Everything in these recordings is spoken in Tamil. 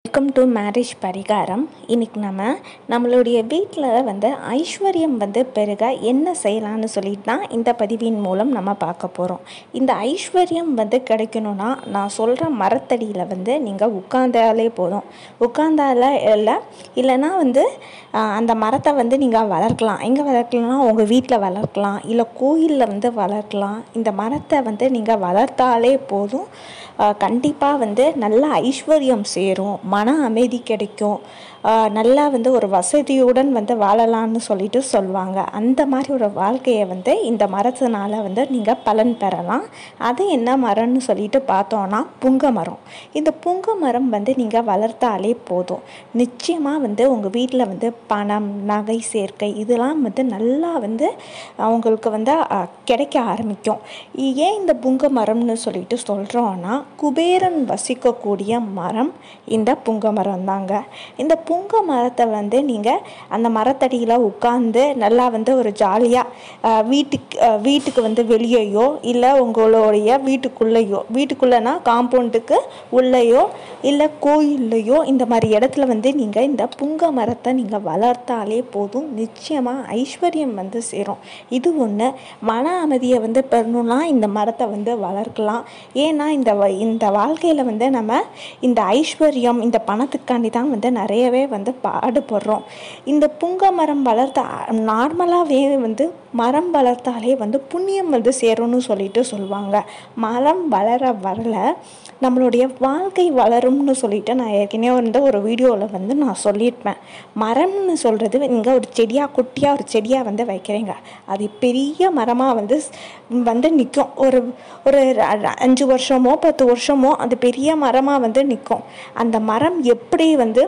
வெல்கம் டு மேரேஜ் பரிகாரம் இன்றைக்கி நம்ம நம்மளுடைய வீட்டில் வந்து ஐஸ்வர்யம் வந்து பெருக என்ன செய்யலாம்னு சொல்லிட்டு தான் இந்த பதிவின் மூலம் நம்ம பார்க்க போகிறோம் இந்த ஐஸ்வர்யம் வந்து கிடைக்கணும்னா நான் சொல்கிற மரத்தடியில் வந்து நீங்கள் உட்காந்தாலே போதும் உட்காந்தால இல்லை இல்லைன்னா வந்து ஆஹ், அந்த மரத்தை வந்து நீங்கள் வளர்க்கலாம் எங்கே வளர்க்கலாம்னா உங்கள் வீட்டில் வளர்க்கலாம் இல்லை கோயிலில் வந்து வளர்க்கலாம் இந்த மரத்தை வந்து நீங்கள் வளர்த்தாலே போதும் கண்டிப்பாக வந்து நல்ல ஐஸ்வர்யம் சேரும் மன அமைதி கிடைக்கும் ஆஹ் நல்லா வந்து ஒரு வசதியுடன் வந்து வாழலாம்னு சொல்லிட்டு சொல்லுவாங்க அந்த மாதிரி ஒரு வாழ்க்கையை வந்து இந்த மரத்தினால வந்து நீங்கள் பலன் பெறலாம் அது என்ன மரம்னு சொல்லிட்டு பார்த்தோன்னா புங்க மரம் இந்த புங்க மரம் வந்து நீங்கள் வளர்த்தாலே போதும் நிச்சயமாக வந்து உங்கள் வீட்டில் வந்து பணம் நகை சேர்க்கை இதெல்லாம் வந்து நல்லா வந்து அவங்களுக்கு வந்து ஆஹ், கிடைக்க ஆரம்பிக்கும் ஏன் இந்த புங்க மரம்னு சொல்லிட்டு சொல்கிறோன்னா குபேரன் வசிக்கக்கூடிய மரம் இந்த புங்க மரம் தாங்க இந்த புங்க மரத்தை வந்து நீங்கள் அந்த மரத்தடியில் உட்காந்து நல்லா வந்து ஒரு ஜாலியாக வீட்டுக்கு ஆஹ், வீட்டுக்கு வந்து வெளியேயோ இல்லை உங்களுடைய வீட்டுக்குள்ளேயோ வீட்டுக்குள்ளேனா காம்பவுண்டுக்கு உள்ளேயோ இல்லை கோயில்லையோ இந்த மாதிரி இடத்துல வந்து நீங்கள் இந்த புங்க மரத்தை நீங்கள் வளர்த்தாலே போதும் நிச்சயமாக ஐஸ்வர்யம் வந்து சேரும் இது ஒன்று மன அமைதியை வந்து பெறணும்னா இந்த மரத்தை வந்து வளர்க்கலாம் ஏன்னா இந்த வ- இந்த வாழ்க்கையில் வந்து நம்ம இந்த ஐஸ்வர்யம் இந்த பணத்துக்காண்டி தான் வந்து நிறையவே வந்து பாடுபடுறோம் இந்த புங்க மரம் வளர்த்த நார்மலாகவே வந்து மரம் வளர்த்தாலே வந்து புண்ணியம் வந்து சேரும்னு சொல்லிட்டு சொல்லுவாங்க மரம் வளர வளர நம்மளுடைய வாழ்க்கை வளரும்னு சொல்லிட்டு நான் ஏற்கனவே வந்து ஒரு வீடியோவில் வந்து நான் சொல்லியிருப்பேன் மரம்னு சொல்கிறது நீங்கள் ஒரு செடியாக குட்டியாக ஒரு செடியாக வந்து வைக்கிறீங்க அது பெரிய மரமாக வந்து ஸ்- வந்து நிற்கும் ஒரு ஒரு ர- ர- அஞ்சு வருஷமோ பத்து வருஷமோ அது பெரிய மரமாக வந்து நிற்கும் அந்த மரம் எப்படி வந்து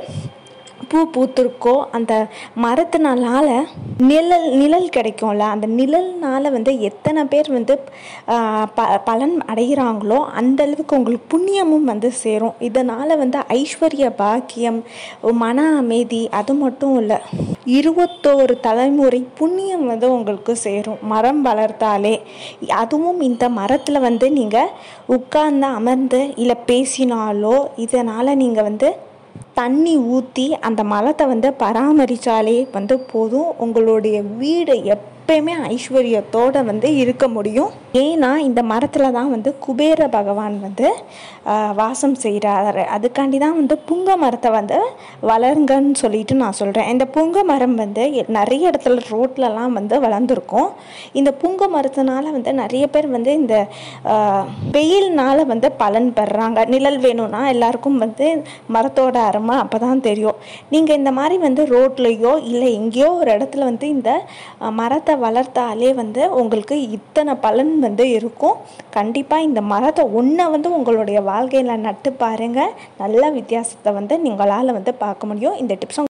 பூ பூத்திருக்கோ அந்த மரத்தினால நிழல் நிழல் கிடைக்கும்ல அந்த நிழல்னால வந்து எத்தனை பேர் வந்து ஆஹ், ப பலன் அடைகிறாங்களோ அந்த அளவுக்கு உங்களுக்கு புண்ணியமும் வந்து சேரும் இதனால் வந்து ஐஸ்வர்ய பாக்கியம் மன அமைதி அது மட்டும் இல்லை இருபத்தோரு தலைமுறை புண்ணியம் வந்து உங்களுக்கு சேரும் மரம் வளர்த்தாலே அதுவும் இந்த மரத்தில் வந்து நீங்கள் உட்கார்ந்து அமர்ந்து இல்லை பேசினாலோ இதனால் நீங்கள் வந்து தண்ணி ஊற்றி அந்த மரத்தை வந்து பராமரித்தாலே வந்து போதும் உங்களுடைய வீடு எப்பயுமே ஐஸ்வர்யத்தோடு வந்து இருக்க முடியும் ஏன்னா இந்த மரத்தில் தான் வந்து குபேர பகவான் வந்து ஆஹ், வாசம் செய்கிறாரு அதுக்காண்டி தான் வந்து புங்க மரத்தை வந்து வளருங்கன்னு சொல்லிட்டு நான் சொல்கிறேன் இந்த புங்க மரம் வந்து எ- நிறைய இடத்துல ரோட்லலாம் வந்து வளர்ந்துருக்கும் இந்த புங்க மரத்தினால வந்து நிறைய பேர் வந்து இந்த ஆஹ், வெயில்னால வந்து பலன் பெறுறாங்க நிழல் வேணும்னா எல்லாருக்கும் வந்து மரத்தோட அருமை அப்போ தான் தெரியும் நீங்கள் இந்த மாதிரி வந்து ரோட்லேயோ இல்லை எங்கேயோ ஒரு இடத்துல வந்து இந்த அஹ், மரத்தை வளர்த்தாலே வந்து உங்களுக்கு இத்தனை பலன் வந்து இருக்கும் கண்டிப்பாக இந்த மரத்தை ஒன்றை வந்து உங்களுடைய வாழ்க்கையில் நட்டு பாருங்கள் நல்ல வித்தியாசத்தை வந்து நீங்களால் வந்து பார்க்க முடியும் இந்த டிப்ஸும்